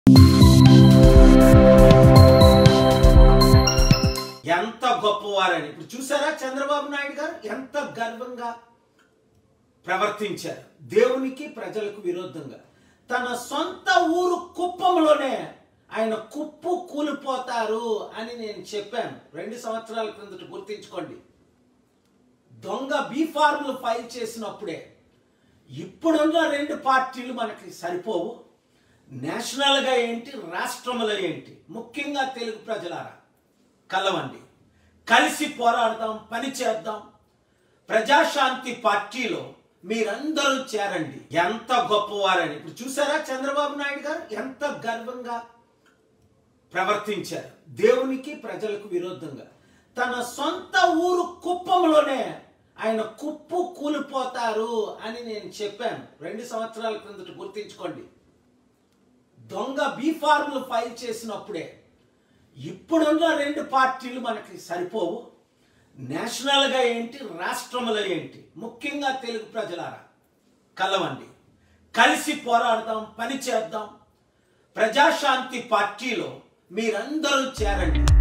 ఎంత గొప్పవారని ఇప్పుడు చూసారా చంద్రబాబు నాయుడు గారు ఎంత గర్వంగా ప్రవర్తించారు దేవునికి ప్రజలకు విరుద్ధంగా తన సొంత ఊరు కుప్పంలోనే ఆయన కుప్పు కూలిపోతారు అని నేను చెప్పాను రెండు సంవత్సరాల క్రిందట గుర్తించుకోండి దొంగ బీ ఫార్ములు ఫైల్ చేసినప్పుడే ఇప్పుడున్న రెండు పార్టీలు మనకి సరిపోవు నేషనల్గా ఏంటి రాష్ట్రములో ఏంటి ముఖ్యంగా తెలుగు ప్రజలారా కలవండి కలిసి పోరాడదాం పని చేద్దాం ప్రజాశాంతి పార్టీలో మీరందరూ చేరండి ఎంత గొప్పవారని ఇప్పుడు చూసారా చంద్రబాబు నాయుడు గారు ఎంత గర్వంగా ప్రవర్తించారు దేవునికి ప్రజలకు విరుద్ధంగా తన సొంత ఊరు కుప్పంలోనే ఆయన కుప్పు కూలిపోతారు అని నేను చెప్పాను రెండు సంవత్సరాల క్రిందట గుర్తించుకోండి దొంగ బీ ఫార్ములు ఫైల్ చేసినప్పుడే ఇప్పుడున్న రెండు పార్టీలు మనకి సరిపోవు నేషనల్గా ఏంటి రాష్ట్రములో ఏంటి ముఖ్యంగా తెలుగు ప్రజలారా కలవండి కలిసి పోరాడదాం పని చేద్దాం ప్రజాశాంతి పార్టీలో మీరందరూ చేరండి